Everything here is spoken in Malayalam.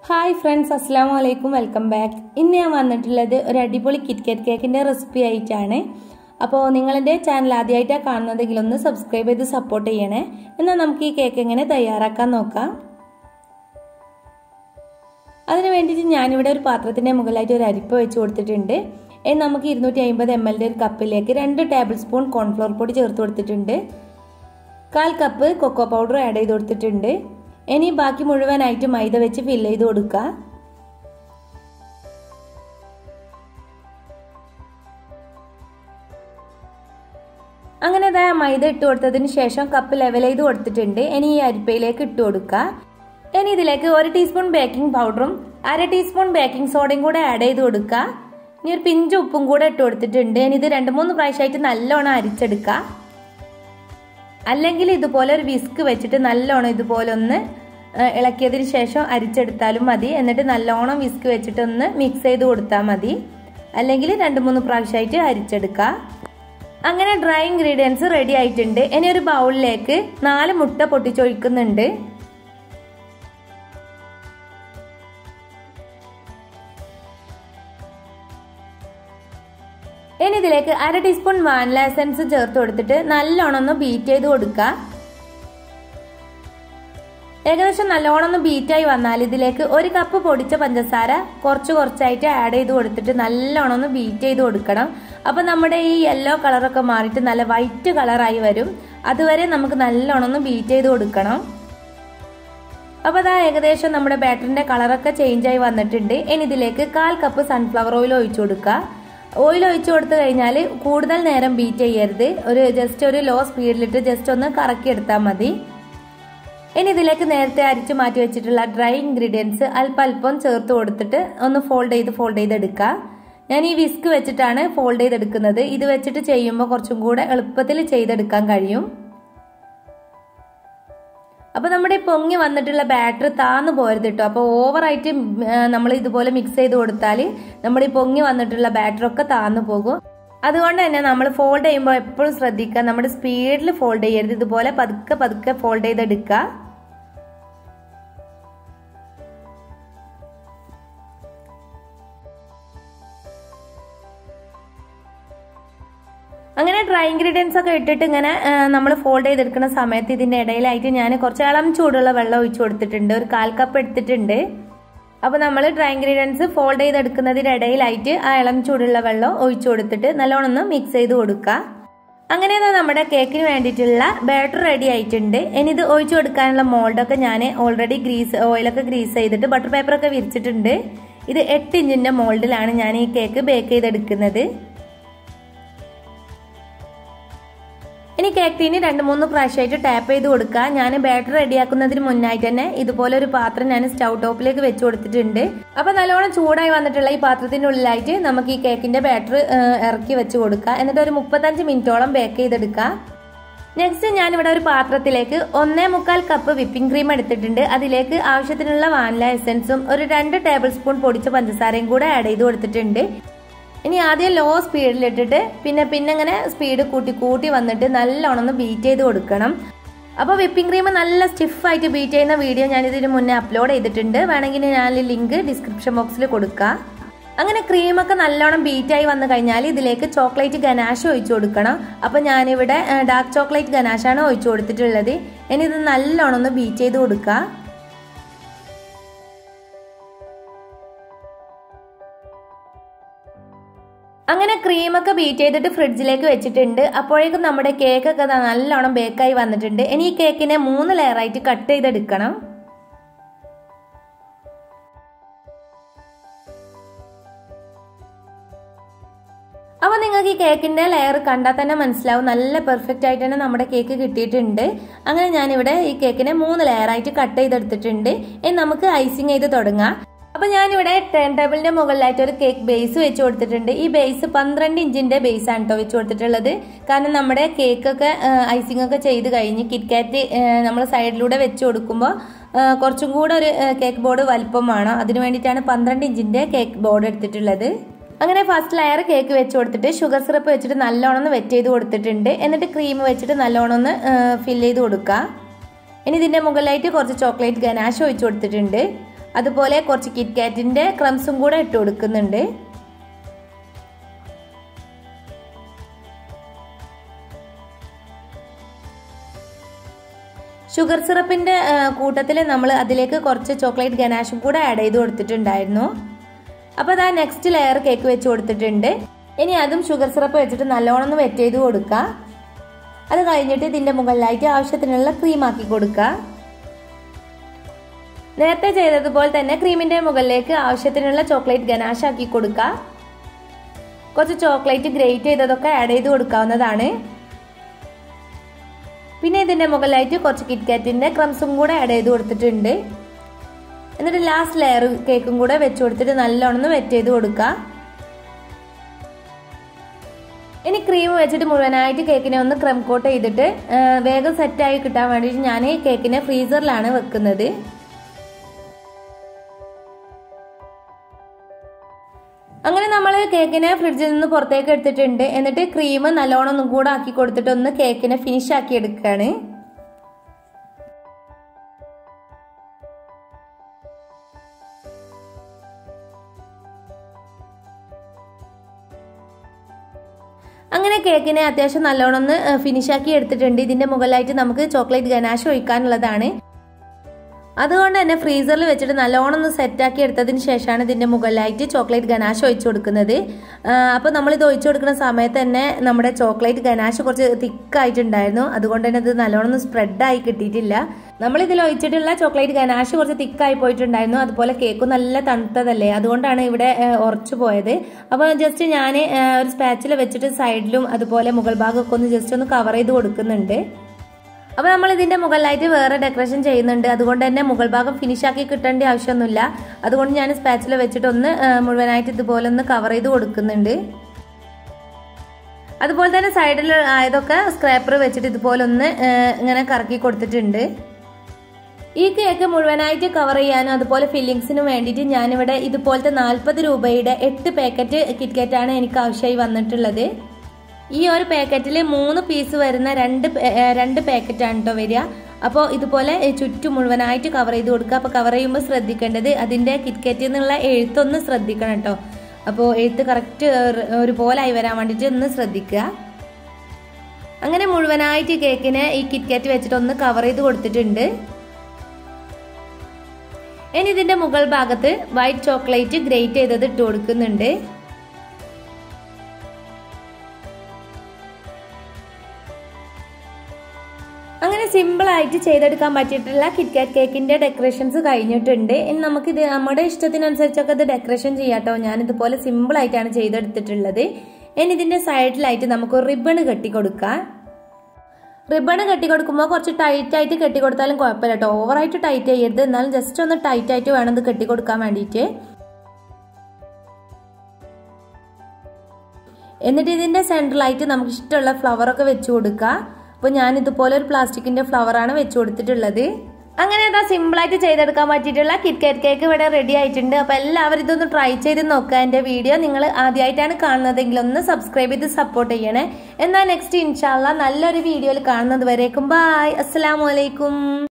ഹായ് ഫ്രണ്ട്സ് അസ്സാം വലൈക്കും വെൽക്കം ബാക്ക് ഇന്ന് ഞാൻ വന്നിട്ടുള്ളത് ഒരു അടിപൊളി കിറ്റ്കാറ്റ് കേക്കിൻ്റെ റെസിപ്പി ആയിട്ടാണ് അപ്പോൾ നിങ്ങളെൻ്റെ ചാനൽ ആദ്യമായിട്ടാണ് കാണുന്നതെങ്കിൽ ഒന്ന് സബ്സ്ക്രൈബ് ചെയ്ത് സപ്പോർട്ട് ചെയ്യണേ എന്നാൽ നമുക്ക് ഈ കേക്ക് എങ്ങനെ തയ്യാറാക്കാൻ നോക്കാം അതിന് വേണ്ടിയിട്ട് ഞാനിവിടെ ഒരു പാത്രത്തിൻ്റെ മുകളിലായിട്ട് ഒരു അരിപ്പ വെച്ച് കൊടുത്തിട്ടുണ്ട് ഇനി നമുക്ക് ഇരുന്നൂറ്റി അമ്പത് എം എല്ലിൻ്റെ ഒരു കപ്പിലേക്ക് രണ്ട് ടേബിൾ സ്പൂൺ കോൺഫ്ലോർ പൊടി ചേർത്ത് കൊടുത്തിട്ടുണ്ട് കാൽ കപ്പ് കൊക്കോ പൗഡർ ആഡ് ചെയ്ത് കൊടുത്തിട്ടുണ്ട് ഇനി ബാക്കി മുഴുവനായിട്ട് മൈദ വെച്ച് ഫില്ല് ചെയ്ത് കൊടുക്കുക അങ്ങനെ ഇതാ മൈദ ഇട്ട് കൊടുത്തതിന് ശേഷം കപ്പ് ലെവൽ ചെയ്ത് കൊടുത്തിട്ടുണ്ട് ഇനി ഈ അരിപ്പയിലേക്ക് ഇട്ട് കൊടുക്കുക ഇനി ഇതിലേക്ക് ഒരു ടീസ്പൂൺ ബേക്കിംഗ് പൗഡറും അര ടീസ്പൂൺ ബേക്കിംഗ് സോഡയും കൂടെ ആഡ് ചെയ്ത് കൊടുക്കുക ഇനി ഒരു പിഞ്ച് ഉപ്പും കൂടെ ഇട്ട് കൊടുത്തിട്ടുണ്ട് ഇനി ഇത് രണ്ട് മൂന്ന് പ്രാവശ്യമായിട്ട് നല്ലോണം അരിച്ചെടുക്കുക അല്ലെങ്കിൽ ഇതുപോലെ ഒരു വിസ്ക് വെച്ചിട്ട് നല്ലോണം ഇതുപോലെ ഒന്ന് ഇളക്കിയതിന് ശേഷം അരിച്ചെടുത്താലും മതി എന്നിട്ട് നല്ലോണം വിസ്ക് വെച്ചിട്ട് ഒന്ന് മിക്സ് ചെയ്ത് കൊടുത്താൽ മതി അല്ലെങ്കിൽ രണ്ട് മൂന്ന് പ്രാവശ്യമായിട്ട് അരിച്ചെടുക്കുക അങ്ങനെ ഡ്രൈ ഇൻഗ്രീഡിയൻസ് റെഡി ആയിട്ടുണ്ട് ഇനി ഒരു ബൗളിലേക്ക് നാല് മുട്ട പൊട്ടിച്ചൊഴിക്കുന്നുണ്ട് ഇനി ഇതിലേക്ക് അര ടീസ്പൂൺ വാനില എസൻസ് ചേർത്ത് കൊടുത്തിട്ട് നല്ലോണം ഒന്ന് ബീറ്റ് ചെയ്ത് കൊടുക്കുക ഏകദേശം നല്ലോണം ഒന്ന് ബീറ്റായി വന്നാൽ ഇതിലേക്ക് ഒരു കപ്പ് പൊടിച്ച പഞ്ചസാര കുറച്ച് കുറച്ചായിട്ട് ആഡ് ചെയ്ത് കൊടുത്തിട്ട് നല്ലോണം ഒന്ന് ബീറ്റ് ചെയ്ത് കൊടുക്കണം അപ്പൊ നമ്മുടെ ഈ യെല്ലോ കളറൊക്കെ മാറിയിട്ട് നല്ല വൈറ്റ് കളറായി വരും അതുവരെ നമുക്ക് നല്ലോണം ഒന്ന് ബീറ്റ് ചെയ്ത് കൊടുക്കണം അപ്പൊ അതാ ഏകദേശം നമ്മുടെ ബാറ്ററിന്റെ കളറൊക്കെ ചേഞ്ച് ആയി വന്നിട്ടുണ്ട് ഇനി ഇതിലേക്ക് കാൽ കപ്പ് സൺഫ്ലവർ ഓയിൽ ഒഴിച്ചു കൊടുക്കുക ഓയിൽ ഒഴിച്ചു കൊടുത്തു കഴിഞ്ഞാൽ കൂടുതൽ നേരം ബീറ്റ് ചെയ്യരുത് ഒരു ജസ്റ്റ് ഒരു ലോ സ്പീഡിലിട്ട് ജസ്റ്റ് ഒന്ന് കറക്കി എടുത്താൽ മതി ഇനി ഇതിലേക്ക് നേരത്തെ അരിച്ചു മാറ്റി വെച്ചിട്ടുള്ള ഡ്രൈ ഇൻഗ്രീഡിയൻസ് അല്പം അല്പം ചേർത്ത് കൊടുത്തിട്ട് ഒന്ന് ഫോൾഡ് ചെയ്ത് ഫോൾഡ് ചെയ്തെടുക്കുക ഞാൻ ഈ വിസ്ക് വെച്ചിട്ടാണ് ഫോൾഡ് ചെയ്തെടുക്കുന്നത് ഇത് വെച്ചിട്ട് ചെയ്യുമ്പോൾ കുറച്ചും കൂടെ എളുപ്പത്തിൽ ചെയ്തെടുക്കാൻ കഴിയും അപ്പോൾ നമ്മുടെ പൊങ്ങി വന്നിട്ടുള്ള ബാറ്റർ താന്നു പോരുത് കേട്ടോ അപ്പോൾ ഓവറായിട്ട് നമ്മൾ ഇതുപോലെ മിക്സ് ചെയ്ത് കൊടുത്താൽ നമ്മുടെ ഈ പൊങ്ങി വന്നിട്ടുള്ള ബാറ്ററൊക്കെ താന്നു പോകും അതുകൊണ്ട് തന്നെ നമ്മൾ ഫോൾഡ് ചെയ്യുമ്പോൾ എപ്പോഴും ശ്രദ്ധിക്കുക നമ്മുടെ സ്പീഡിൽ ഫോൾഡ് ചെയ്യരുത് ഇതുപോലെ പതുക്കെ പതുക്കെ ഫോൾഡ് ചെയ്തെടുക്കുക അങ്ങനെ ഡ്രൈ ഇൻഗ്രീഡിയൻസ് ഒക്കെ ഇട്ടിട്ട് ഇങ്ങനെ നമ്മൾ ഫോൾഡ് ചെയ്തെടുക്കുന്ന സമയത്ത് ഇതിന്റെ ഇടയിലായിട്ട് ഞാൻ കുറച്ച് ഇളം ചൂടുള്ള വെള്ളം ഒഴിച്ചു കൊടുത്തിട്ടുണ്ട് ഒരു കാൽ കപ്പ് എടുത്തിട്ടുണ്ട് അപ്പോൾ നമ്മൾ ഡ്രൈ ഇൻഗ്രീഡിയൻസ് ഫോൾഡ് ചെയ്തെടുക്കുന്നതിന്റെ ഇടയിലായിട്ട് ആ ഇളം ചൂടുള്ള വെള്ളം ഒഴിച്ചു കൊടുത്തിട്ട് നല്ലോണം ഒന്ന് മിക്സ് ചെയ്ത് കൊടുക്കുക അങ്ങനെ നമ്മുടെ കേക്കിന് വേണ്ടിയിട്ടുള്ള ബാറ്റർ റെഡി ആയിട്ടുണ്ട് ഇനി ഇത് ഒഴിച്ചു കൊടുക്കാനുള്ള മോൾഡൊക്കെ ഞാൻ ഓൾറെഡി ഗ്രീസ് ഓയിലൊക്കെ ഗ്രീസ് ചെയ്തിട്ട് ബട്ടർ പേപ്പറൊക്കെ വിരിച്ചിട്ടുണ്ട് ഇത് എട്ട് ഇഞ്ചിന്റെ മോൾഡിലാണ് ഞാൻ ഈ കേക്ക് ബേക്ക് ചെയ്തെടുക്കുന്നത് ഇനി കേക്ക് ടീന് രണ്ട് മൂന്ന് പ്രാവശ്യമായിട്ട് ടാപ്പ് ചെയ്ത് കൊടുക്കുക ഞാൻ ബാറ്റർ റെഡിയാക്കുന്നതിന് മുന്നായിട്ട് തന്നെ ഇതുപോലെ ഒരു പാത്രം ഞാൻ സ്റ്റൗ ടോപ്പിലേക്ക് വെച്ച് കൊടുത്തിട്ടുണ്ട് അപ്പൊ നല്ലോണം ചൂടായി വന്നിട്ടുള്ള ഈ പാത്രത്തിന്റെ ഉള്ളിലായിട്ട് നമുക്ക് ഈ കേക്കിന്റെ ബാറ്റർ ഇറക്കി വെച്ച് കൊടുക്കുക എന്നിട്ട് ഒരു മുപ്പത്തഞ്ച് മിനിറ്റോളം ബേക്ക് ചെയ്തെടുക്കുക നെക്സ്റ്റ് ഞാൻ ഇവിടെ ഒരു പാത്രത്തിലേക്ക് ഒന്നേ മുക്കാൽ കപ്പ് വിപ്പിംഗ് ക്രീം എടുത്തിട്ടുണ്ട് അതിലേക്ക് ആവശ്യത്തിനുള്ള വാനില എസൻസും ഒരു രണ്ട് ടേബിൾ സ്പൂൺ പൊടിച്ച പഞ്ചസാരയും കൂടെ ആഡ് ചെയ്ത് കൊടുത്തിട്ടുണ്ട് ഇനി ആദ്യം ലോ സ്പീഡിലിട്ടിട്ട് പിന്നെ പിന്നെ ഇങ്ങനെ സ്പീഡ് കൂട്ടി കൂട്ടി വന്നിട്ട് നല്ലോണം ഒന്ന് ബീറ്റ് ചെയ്ത് കൊടുക്കണം അപ്പോൾ വിപ്പിംഗ് ക്രീം നല്ല സ്റ്റിഫായിട്ട് ബീറ്റ് ചെയ്യുന്ന വീഡിയോ ഞാൻ ഇതിന് മുന്നേ അപ്ലോഡ് ചെയ്തിട്ടുണ്ട് വേണമെങ്കിൽ ഞാൻ ലിങ്ക് ഡിസ്ക്രിപ്ഷൻ ബോക്സിൽ കൊടുക്കാം അങ്ങനെ ക്രീമൊക്കെ നല്ലോണം ബീറ്റായി വന്നു കഴിഞ്ഞാൽ ഇതിലേക്ക് ചോക്ലേറ്റ് ഗനാഷ് ഒഴിച്ചു കൊടുക്കണം അപ്പോൾ ഞാനിവിടെ ഡാർക്ക് ചോക്ലേറ്റ് ഗനാഷാണ് ഒഴിച്ചു കൊടുത്തിട്ടുള്ളത് ഇനി ഇത് നല്ലോണം ഒന്ന് ബീറ്റ് ചെയ്ത് കൊടുക്കുക അങ്ങനെ ക്രീമൊക്കെ ബീറ്റ് ചെയ്തിട്ട് ഫ്രിഡ്ജിലേക്ക് വെച്ചിട്ടുണ്ട് അപ്പോഴേക്കും നമ്മുടെ കേക്കൊക്കെ നല്ലോണം ബേക്കായി വന്നിട്ടുണ്ട് ഇനി ഈ കേക്കിനെ മൂന്ന് ലെയറായിട്ട് കട്ട് ചെയ്തെടുക്കണം അപ്പോൾ നിങ്ങൾക്ക് ഈ കേക്കിന്റെ ലെയർ കണ്ടാൽ തന്നെ മനസ്സിലാവും നല്ല പെർഫെക്റ്റ് ആയിട്ട് തന്നെ നമ്മുടെ കേക്ക് കിട്ടിയിട്ടുണ്ട് അങ്ങനെ ഞാനിവിടെ ഈ കേക്കിനെ മൂന്ന് ലെയറായിട്ട് കട്ട് ചെയ്തെടുത്തിട്ടുണ്ട് ഇനി നമുക്ക് ഐസിങ് ചെയ്ത് തുടങ്ങാം അപ്പൊ ഞാനിവിടെ ടേൺ ടേബിളിന്റെ മുകളിലായിട്ട് ഒരു കേക്ക് ബേസ് വെച്ച് കൊടുത്തിട്ടുണ്ട് ഈ ബേസ് പന്ത്രണ്ട് ഇഞ്ചിന്റെ ബേസ് ആണ് കേട്ടോ വെച്ച് കൊടുത്തിട്ടുള്ളത് കാരണം നമ്മുടെ കേക്കൊക്കെ ഐസിംഗ് ഒക്കെ ചെയ്ത് കഴിഞ്ഞ് കിറ്റ്കാറ്റ് നമ്മൾ സൈഡിലൂടെ വെച്ച് കൊടുക്കുമ്പോൾ കുറച്ചും കൂടെ ഒരു കേക്ക് ബോർഡ് വലിപ്പം വേണം അതിന് വേണ്ടിയിട്ടാണ് പന്ത്രണ്ട് ഇഞ്ചിന്റെ കേക്ക് ബോർഡ് എടുത്തിട്ടുള്ളത് അങ്ങനെ ഫസ്റ്റ് ലെയർ കേക്ക് വെച്ച് കൊടുത്തിട്ട് ഷുഗർ സിറപ്പ് വെച്ചിട്ട് നല്ലോണം ഒന്ന് വെറ്റ് ചെയ്ത് കൊടുത്തിട്ടുണ്ട് എന്നിട്ട് ക്രീം വെച്ചിട്ട് നല്ലോണം ഒന്ന് ഫില്ല് ചെയ്ത് കൊടുക്കുക ഇനി ഇതിന്റെ മുകളിലായിട്ട് കുറച്ച് ചോക്ലേറ്റ് ഗനാഷ് ഒഴിച്ചു കൊടുത്തിട്ടുണ്ട് അതുപോലെ കുറച്ച് കിറ്റ്കാറ്റിൻ്റെ ക്രംസും കൂടെ ഇട്ട് കൊടുക്കുന്നുണ്ട് ഷുഗർ സിറപ്പിൻ്റെ കൂട്ടത്തിൽ നമ്മൾ അതിലേക്ക് കുറച്ച് ചോക്ലേറ്റ് ഗനാഷും കൂടെ ആഡ് ചെയ്ത് കൊടുത്തിട്ടുണ്ടായിരുന്നു അപ്പോൾ അതാ നെക്സ്റ്റ് ലെയർ കേക്ക് വെച്ച് കൊടുത്തിട്ടുണ്ട് ഇനി അതും ഷുഗർ സിറപ്പ് വെച്ചിട്ട് നല്ലോണം ഒന്ന് വെറ്റ് ചെയ്ത് കൊടുക്കുക അത് കഴിഞ്ഞിട്ട് ഇതിൻ്റെ മുകളിലായിട്ട് ആവശ്യത്തിനുള്ള ക്രീം ആക്കി കൊടുക്കുക നേരത്തെ ചെയ്തതുപോലെ തന്നെ ക്രീമിൻ്റെ മുകളിലേക്ക് ആവശ്യത്തിനുള്ള ചോക്ലേറ്റ് ഗനാഷ് ആക്കി കൊടുക്കുക കുറച്ച് ചോക്ലേറ്റ് ഗ്രേറ്റ് ചെയ്തതൊക്കെ ആഡ് ചെയ്ത് കൊടുക്കാവുന്നതാണ് പിന്നെ ഇതിൻ്റെ മുകളിലായിട്ട് കുറച്ച് കിറ്റ്കാറ്റിൻ്റെ ക്രംസും കൂടെ ആഡ് ചെയ്ത് കൊടുത്തിട്ടുണ്ട് എന്നിട്ട് ലാസ്റ്റ് ലെയർ കേക്കും കൂടെ വെച്ച് കൊടുത്തിട്ട് നല്ലോണം ഒന്ന് വെറ്റ് ചെയ്ത് കൊടുക്കുക ഇനി ക്രീം വെച്ചിട്ട് മുഴുവനായിട്ട് കേക്കിനെ ഒന്ന് ക്രം കോട്ട് ചെയ്തിട്ട് വേഗം സെറ്റായി കിട്ടാൻ വേണ്ടിയിട്ട് ഞാൻ കേക്കിനെ ഫ്രീസറിലാണ് വെക്കുന്നത് അങ്ങനെ നമ്മൾ കേക്കിനെ ഫ്രിഡ്ജിൽ നിന്ന് പുറത്തേക്ക് എടുത്തിട്ടുണ്ട് എന്നിട്ട് ക്രീം നല്ലോണം ഒന്നും കൂടെ ആക്കി കൊടുത്തിട്ട് ഒന്ന് കേക്കിനെ ഫിനിഷ് ആക്കി എടുക്കുകയാണ് അങ്ങനെ കേക്കിനെ അത്യാവശ്യം നല്ലോണം ഒന്ന് ഫിനിഷ് ആക്കി എടുത്തിട്ടുണ്ട് ഇതിന്റെ മുകളിലായിട്ട് നമുക്ക് ചോക്ലേറ്റ് ഗനാഷ് ഒഴിക്കാനുള്ളതാണ് അതുകൊണ്ട് തന്നെ ഫ്രീസറിൽ വെച്ചിട്ട് നല്ലോണം ഒന്ന് സെറ്റാക്കി എടുത്തതിന് ശേഷമാണ് ഇതിൻ്റെ മുകളിലായിട്ട് ചോക്ലേറ്റ് ഗനാഷ് ഒഴിച്ചു കൊടുക്കുന്നത് അപ്പോൾ നമ്മൾ ഇത് ഒഴിച്ചു കൊടുക്കുന്ന സമയത്ത് തന്നെ നമ്മുടെ ചോക്ലേറ്റ് ഗനാഷ് കുറച്ച് തിക്കായിട്ടുണ്ടായിരുന്നു അതുകൊണ്ട് തന്നെ ഇത് നല്ലോണം ഒന്ന് സ്പ്രെഡായി കിട്ടിയിട്ടില്ല നമ്മൾ ഇതിൽ ഒഴിച്ചിട്ടുള്ള ചോക്ലേറ്റ് ഗനാഷ് കുറച്ച് തിക്കായി പോയിട്ടുണ്ടായിരുന്നു അതുപോലെ കേക്കും നല്ല തണുത്തതല്ലേ അതുകൊണ്ടാണ് ഇവിടെ ഉറച്ചു പോയത് അപ്പോൾ ജസ്റ്റ് ഞാൻ ഒരു സ്പാച്ചിൽ വെച്ചിട്ട് സൈഡിലും അതുപോലെ മുകൾ ഭാഗമൊക്കെ ഒന്ന് ജസ്റ്റ് ഒന്ന് കവർ ചെയ്ത് കൊടുക്കുന്നുണ്ട് അപ്പോൾ നമ്മൾ ഇതിന്റെ മുകളിലായിട്ട് വേറെ ഡെക്കറേഷൻ ചെയ്യുന്നുണ്ട് അതുകൊണ്ട് തന്നെ മുകൾ ഭാഗം ഫിനിഷ് ആക്കി കിട്ടേണ്ട ആവശ്യമൊന്നുമില്ല അതുകൊണ്ട് ഞാൻ സ്പാച്ചിൽ വെച്ചിട്ട് ഒന്ന് മുഴുവനായിട്ട് ഇതുപോലെ ഒന്ന് കവർ ചെയ്ത് കൊടുക്കുന്നുണ്ട് അതുപോലെ തന്നെ സൈഡിൽ ആയതൊക്കെ സ്ക്രാപ്പർ വെച്ചിട്ട് ഇതുപോലെ ഒന്ന് ഇങ്ങനെ കറക്കി കൊടുത്തിട്ടുണ്ട് ഈ കേക്ക് മുഴുവനായിട്ട് കവർ ചെയ്യാനും അതുപോലെ ഫില്ലിങ്സിനും വേണ്ടിയിട്ട് ഞാനിവിടെ ഇതുപോലത്തെ നാൽപ്പത് രൂപയുടെ എട്ട് പാക്കറ്റ് കിറ്റ്കാറ്റാണ് എനിക്ക് ആവശ്യമായി വന്നിട്ടുള്ളത് ഈ ഒരു പാക്കറ്റിൽ മൂന്ന് പീസ് വരുന്ന രണ്ട് രണ്ട് പാക്കറ്റാണ് കേട്ടോ വരിക അപ്പോൾ ഇതുപോലെ ചുറ്റും മുഴുവനായിട്ട് കവർ ചെയ്ത് കൊടുക്കുക അപ്പോൾ കവർ ചെയ്യുമ്പോൾ ശ്രദ്ധിക്കേണ്ടത് അതിൻ്റെ കിറ്റ്കാറ്റിൽ നിന്നുള്ള എഴുത്തൊന്ന് ശ്രദ്ധിക്കണം കേട്ടോ അപ്പോൾ എഴുത്ത് കറക്റ്റ് ഒരുപോലെ ആയി വരാൻ വേണ്ടിയിട്ട് ഒന്ന് ശ്രദ്ധിക്കുക അങ്ങനെ മുഴുവനായിട്ട് കേക്കിനെ ഈ കിറ്റ്കാറ്റ് വെച്ചിട്ട് ഒന്ന് കവർ ചെയ്ത് കൊടുത്തിട്ടുണ്ട് ഇനി ഇതിൻ്റെ മുകൾ ഭാഗത്ത് വൈറ്റ് ചോക്ലേറ്റ് ഗ്രേറ്റ് ചെയ്തത് ഇട്ട് കൊടുക്കുന്നുണ്ട് അങ്ങനെ സിമ്പിൾ ആയിട്ട് ചെയ്തെടുക്കാൻ പറ്റിയിട്ടുള്ള കിറ്റ്കാറ്റ് കേക്കിന്റെ ഡെക്കറേഷൻസ് കഴിഞ്ഞിട്ടുണ്ട് ഇനി നമുക്കിത് നമ്മുടെ ഇഷ്ടത്തിനനുസരിച്ചൊക്കെ ഇത് ഡെക്കറേഷൻ ചെയ്യാട്ടോ ഞാൻ ഇതുപോലെ സിമ്പിൾ ആയിട്ടാണ് ചെയ്തെടുത്തിട്ടുള്ളത് ഇനി ഇതിന്റെ സൈഡിലായിട്ട് നമുക്ക് റിബൺ കെട്ടി കൊടുക്കാം റിബൺ കെട്ടി കൊടുക്കുമ്പോൾ കുറച്ച് ടൈറ്റ് ആയിട്ട് കെട്ടി കൊടുത്താലും കുഴപ്പമില്ല കേട്ടോ ഓവറായിട്ട് ടൈറ്റ് ചെയ്യരുത് എന്നാലും ജസ്റ്റ് ഒന്ന് ടൈറ്റ് ആയിട്ട് വേണം ഇത് കെട്ടി കൊടുക്കാൻ വേണ്ടിയിട്ട് എന്നിട്ട് ഇതിന്റെ സെൻട്രലായിട്ട് നമുക്ക് ഇഷ്ടമുള്ള ഫ്ലവറൊക്കെ വെച്ച് കൊടുക്കുക അപ്പോൾ ഞാൻ ഇതുപോലെ ഒരു പ്ലാസ്റ്റിക്കിന്റെ ഫ്ലവർ ആണ് വെച്ച് കൊടുത്തിട്ടുള്ളത് അങ്ങനെ അതാ സിമ്പിളായിട്ട് ചെയ്തെടുക്കാൻ പറ്റിയിട്ടുള്ള കിറ്റ്കാറ്റ് കേക്ക് ഇവിടെ റെഡി ആയിട്ടുണ്ട് അപ്പോൾ എല്ലാവരും ഇതൊന്ന് ട്രൈ ചെയ്ത് നോക്കുക എൻ്റെ വീഡിയോ നിങ്ങൾ ആദ്യമായിട്ടാണ് കാണുന്നതെങ്കിൽ ഒന്ന് സബ്സ്ക്രൈബ് ചെയ്ത് സപ്പോർട്ട് ചെയ്യണേ എന്നാൽ നെക്സ്റ്റ് ഇൻഷാല്ല നല്ലൊരു വീഡിയോയിൽ കാണുന്നത് വരേക്കും ബായ് അസ്സലാമലൈക്കും